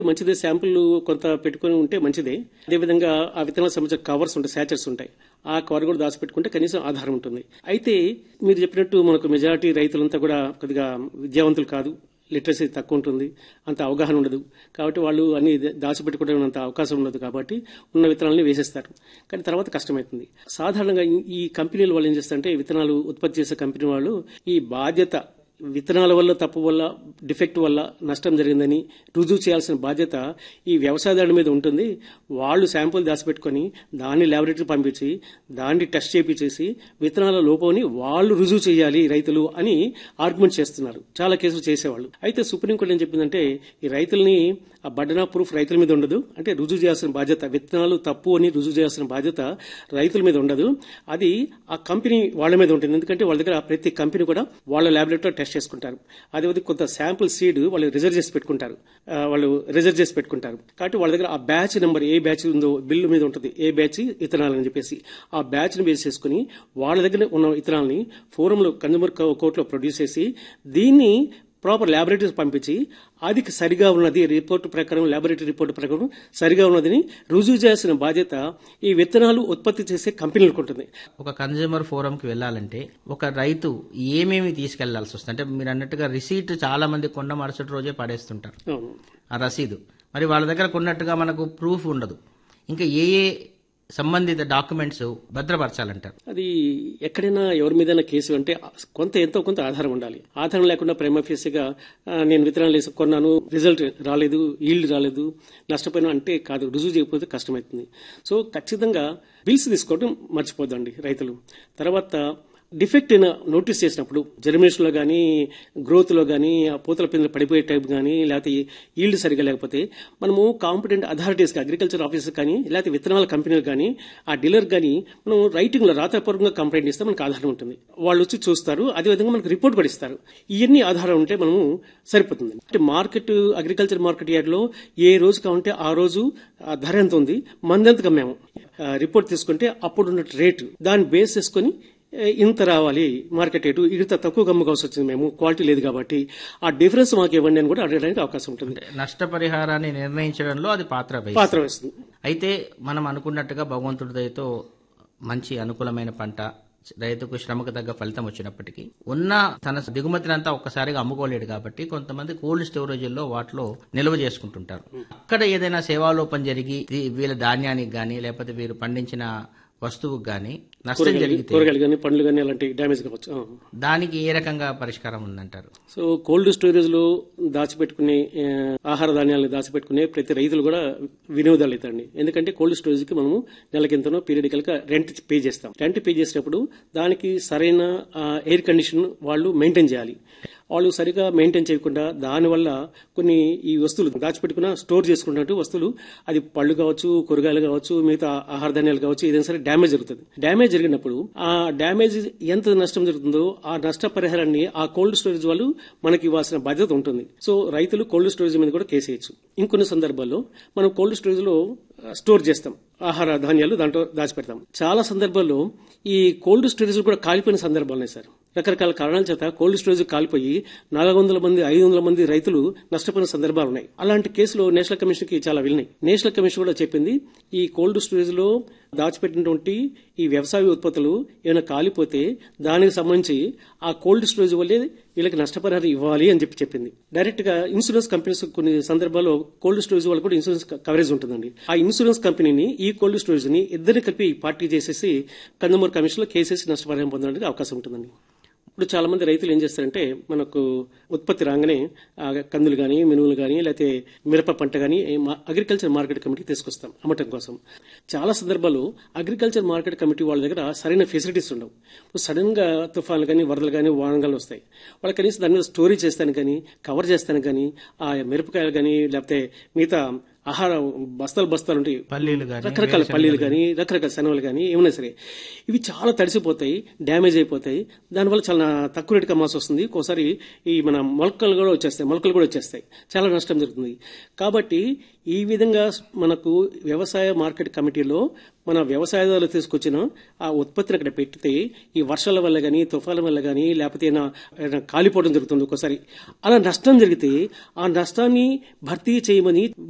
మంచిదే శాంపుల్ కొంత పెట్టుకొని ఉంటే మంచిదే అదేవిధంగా ఆ విత్తనాలకు సంబంధించిన కవర్స్ ఉంటాయి శాచర్స్ ఉంటాయి ఆ కవర్ కూడా దాచిపెట్టుకుంటే కనీసం ఆధారం ఉంటుంది అయితే మీరు చెప్పినట్టు మనకు మెజారిటీ రైతులంతా కూడా కొద్దిగా విద్యావంతులు కాదు లిటరసీ తక్కువ ఉంటుంది అంత అవగాహన ఉండదు కాబట్టి వాళ్ళు అన్ని దాచిపెట్టుకోవడం అంత అవకాశం ఉండదు కాబట్టి ఉన్న విత్తనాలని వేసేస్తారు కానీ తర్వాత కష్టమవుతుంది సాధారణంగా ఈ- ఈ కంపెనీలు వాళ్ళు ఏం చేస్తారంటే విత్తనాలు ఉత్పత్తి చేసే కంపెనీ వాళ్ళు ఈ బాధ్యత విత్తనాల వల్ల తప్పు వల్ల డిఫెక్ట్ వల్ల నష్టం జరిగిందని రుజువు చేయాల్సిన బాధ్యత ఈ వ్యవసాయదారుడి మీద ఉంటుంది వాళ్ళు శాంపుల్ దాచిపెట్టుకొని దాన్ని ల్యాబొరేటరీ పంపించి దాన్ని టెస్ట్ చేపించేసి విత్తనాల లోపంని వాళ్ళు రుజువు చేయాలి రైతులు అని ఆర్గ్యుమెంట్ చేస్తున్నారు చాలా కేసులు చేసేవాళ్ళు అయితే సుప్రీంకోర్టు ఏం చెప్పిందంటే ఈ రైతుల్ని ఆ బడ్డనా ప్రూఫ్ రైతుల మీద ఉండదు అంటే రుజువు చేయాల్సిన బాధ్యత విత్తనాలు తప్పు అని రుజువు చేయాల్సిన బాధ్యత రైతుల మీద ఉండదు అది ఆ కంపెనీ వాళ్ళ మీద ఉంటుంది ఎందుకంటే వాళ్ళ దగ్గర ప్రతి కంపెనీ కూడా వాళ్ళ ల్యాబొరేటరీలో టెస్ట్ చేసుకుంటారు అదేవిధంగా కొంత శాంపుల్ సీడ్ వాళ్ళు రిజర్వ్ చేసి పెట్టుకుంటారు ఆ, వాళ్ళు రిజర్వ్ చేసి పెట్టుకుంటారు కాబట్టి వాళ్ళ దగ్గర ఆ బ్యాచ్ నెంబర్ ఏ బ్యాచ్ ఉందో బిల్లు మీద ఉంటుంది ఏ బ్యాచ్ విత్తనాలు అని చెప్పేసి ఆ బ్యాచ్ ని బేస్ చేసుకుని వాళ్ళ దగ్గర ఉన్న విత్తనాలని ఫోరంలో కన్జ్యూమర్ కోర్టులో ప్రొడ్యూస్ చేసి దీన్ని ప్రాపర్ ల్యాబొరేటరీస్ పంపించి అది సరిగా ఉన్నది రిపోర్ట్ ప్రకారం ల్యాబొరేటరీ రిపోర్ట్ ప్రకారం సరిగా ఉన్నదని రుజువు చేయాల్సిన బాధ్యత ఈ విత్తనాలు ఉత్పత్తి చేసే కంపెనీలకు ఉంటుంది ఒక కన్జ్యూమర్ ఫోరంకి వెళ్ళాలంటే ఒక రైతు ఏమేమి తీసుకెళ్లాల్సి వస్తుంది అంటే మీరు అన్నట్టుగా రిసీట్ చాలా మంది కొన్న మరుసటి రోజే పడేస్తుంటారు అవును ఆ రసీదు మరి వాళ్ళ దగ్గర కొన్నట్టుగా మనకు ప్రూఫ్ ఉండదు ఇంకా ఏ ఏ సంబంధిత డాక్యుమెంట్స్ భద్రపరచాలంటారు అది ఎక్కడైనా ఎవరి మీదైనా కేసు అంటే కొంత ఎంతో కొంత ఆధారం ఉండాలి ఆధారం లేకుండా ప్రేమఫేసిగా నేను విత్తనాలు వేసి కొన్నాను రిజల్ట్ రాలేదు ఈల్డ్ రాలేదు నష్టపోయినా అంటే కాదు రుజువు చేయకపోతే కష్టమవుతుంది సో ఖచ్చితంగా బిల్స్ తీసుకోవడం మర్చిపోద్దండి రైతులు తర్వాత డిఫెక్ట్ అయిన నోటీస్ చేసినప్పుడు జర్మినేషన్ లో కానీ గ్రోత్ లో కానీ ఆ పూతల పిందెలు పడిపోయే టైప్ కానీ లేకపోతే ఈల్డ్ సరిగా లేకపోతే మనము కాంపిటెంట్ అథారిటీస్ అగ్రికల్చర్ ఆఫీసర్ కానీ లేకపోతే విత్తనాల కంపెనీలు కానీ ఆ డీలర్ కానీ మనం రైటింగ్ లో రాతపూర్వకంగా కంప్లైంట్ ఇస్తే మనకు ఆధారం ఉంటుంది వాళ్ళు వచ్చి చూస్తారు అదేవిధంగా మనకు రిపోర్ట్ కూడా ఇస్తారు ఇవన్నీ ఆధారం ఉంటే మనము సరిపోతుంది అంటే మార్కెట్ అగ్రికల్చర్ మార్కెట్ యార్డ్ లో ఏ రోజు కావంటే ఆ రోజు ఆ ధర ఎంత ఉంది మందెంత మేము రిపోర్ట్ తీసుకుంటే అప్పుడున్న రేటు దాన్ని బేస్ చేసుకొని ఏ, ఇంత రావాలి మార్కెట్ రేటు ఇంత తక్కువ అమ్ముకోవాల్సి వచ్చింది మేము క్వాలిటీ లేదు కాబట్టి ఆ డిఫరెన్స్ మాకు ఇవ్వండి అని కూడా అడగడానికి అవకాశం ఉంటుంది నష్టపరిహారాన్ని నిర్ణయించడంలో అది పాత్ర వహిస్తుంది. పాత్ర వేస్తుంది అయితే మనం అనుకున్నట్టుగా భగవంతుడి దయతో మంచి అనుకూలమైన పంట రైతుకు శ్రమకు తగ్గ ఫలితం వచ్చినప్పటికీ ఉన్న తన దిగుమతినంతా ఒక్కసారిగా అమ్ముకోలేడు కాబట్టి కొంతమంది కోల్డ్ స్టోరేజీల్లో వాటిలో నిల్వ చేసుకుంటుంటారు అక్కడ ఏదైనా సేవాలోపం జరిగి ఈ వీళ్ళ ధాన్యానికి గాని లేకపోతే వీరు పండించిన వస్తువుకు గాని నష్టం జరిగితే కూరగాయలు కానీ పండ్లు కానీ అలాంటి డ్యామేజ్ కావచ్చు ఆ. దానికి ఏ రకంగా పరిష్కారం ఉందంటారు సో కోల్డ్ స్టోరేజ్ లో దాచిపెట్టుకునే ఆ, ఆహార ధాన్యాలను దాచిపెట్టుకునే ప్రతి రైతులు కూడా వినియోగదారులు అవుతారండి ఎందుకంటే కోల్డ్ స్టోరేజ్ కి మనము నెలకింతనో పీరియడికల్ గా రెంట్ పే చేస్తాం రెంట్ పే చేసినప్పుడు దానికి సరైన ఎయిర్ కండిషన్ వాళ్ళు మెయింటైన్ చేయాలి వాళ్ళు సరిగా మెయింటైన్ చేయకుండా దానివల్ల కొన్ని ఈ వస్తువులు దాచిపెట్టుకున్న స్టోర్ చేసుకున్నట్టు వస్తువులు అది పళ్ళు కావచ్చు కూరగాయలు కావచ్చు మిగతా ఆహార ధాన్యాలు కావచ్చు ఏదైనా సరే డ్యామేజ్ జరుగుతుంది డ్యామేజ్ జరిగినప్పుడు ఆ డ్యామేజ్ ఎంత నష్టం జరుగుతుందో ఆ నష్ట పరిహారాన్ని ఆ కోల్డ్ స్టోరేజ్ వాళ్ళు మనకి ఇవ్వాల్సిన బాధ్యత ఉంటుంది సో రైతులు కోల్డ్ స్టోరేజ్ మీద కూడా కేసు వేయచ్చు ఇంకొన్ని సందర్భాల్లో మనం కోల్డ్ స్టోరేజ్ లో ఆ, స్టోర్ చేస్తాం ఆహార ధాన్యాలు దాంట్లో దాచిపెడతాం చాలా సందర్భాల్లో ఈ కోల్డ్ స్టోరేజ్ కూడా కాలిపోయిన సందర్భాలు ఉన్నాయి సార్ రకరకాల కారణాల చేత కోల్డ్ స్టోరేజ్ కాలిపోయి నాలుగు వందల మంది ఐదు వందల మంది రైతులు నష్టపోయిన సందర్భాలు ఉన్నాయి అలాంటి కేసులు నేషనల్ కమిషన్ కి చాలా వెళ్ళినాయి నేషనల్ కమిషన్ కూడా చెప్పింది ఈ కోల్డ్ స్టోరేజ్ లో దాచిపెట్టినటువంటి ఈ వ్యవసాయ ఉత్పత్తులు ఏమైనా కాలిపోతే దానికి సంబంధించి ఆ కోల్డ్ స్టోరేజ్ వల్లే వీళ్ళకి నష్టపరిహారం ఇవ్వాలి అని చెప్పి చెప్పింది డైరెక్ట్ గా ఇన్సూరెన్స్ కంపెనీస్ కొన్ని సందర్భాల్లో కోల్డ్ స్టోరేజ్ వాళ్ళు కూడా ఇన్సూరెన్స్ కవరేజ్ ఉంటుందండి ఆ ఇన్సూరెన్స్ కంపెనీని ఈ కోల్డ్ స్టోరేజ్ ని ఇద్దరిని కలిపి పార్టీ చేసేసి కన్జ్యూమర్ కమిషన్ లో కేసేసి నష్టపరిహారం పొందడానికి అవకాశం ఉంటుందండి ఇప్పుడు చాలా మంది రైతులు ఏం చేస్తారంటే మనకు ఉత్పత్తి రాగానే ఆ కందులు కానీ మినువులు కానీ లేకపోతే మిరప పంట కానీ అగ్రికల్చర్ మార్కెట్ కమిటీ తీసుకొస్తాం అమ్మటం కోసం చాలా సందర్భాల్లో అగ్రికల్చర్ మార్కెట్ కమిటీ వాళ్ళ దగ్గర సరైన ఫెసిలిటీస్ ఉండవు ఇప్పుడు సడన్ గా తుఫాన్లు కానీ వరదలు కానీ వానగాలు వస్తాయి వాళ్ళు కనీసం దాని మీద స్టోరీ చేస్తాను కానీ కవర్ చేస్తాను కానీ ఆ మిరపకాయలు కానీ లేకపోతే మిగతా ఆహార బస్తాలు బస్తాలు ఉంటాయి పల్లీలు గాని రకరకాల పల్లీలు కానీ రకరకాల శనగలు కానీ ఏమైనా సరే ఇవి చాలా తడిసిపోతాయి డ్యామేజ్ అయిపోతాయి దానివల్ల చాలా తక్కువ రేటుకి అమ్మాల్సి వస్తుంది ఒక్కోసారి ఈ మన మొలకలు కూడా వచ్చేస్తాయి మొలకలు కూడా వచ్చేస్తాయి చాలా నష్టం జరుగుతుంది కాబట్టి ఈ విధంగా మనకు వ్యవసాయ మార్కెట్ కమిటీలో మన వ్యవసాయదారులు తీసుకొచ్చిన ఆ ఉత్పత్తిని అక్కడ పెడితే ఈ వర్షాల వల్ల కానీ తుఫాల వల్ల కానీ లేకపోతే ఏమైనా ఏమైనా కాలిపోవడం జరుగుతుంది ఒక్కోసారి అలా నష్టం జరిగితే ఆ నష్టాన్ని భర్తీ చేయమని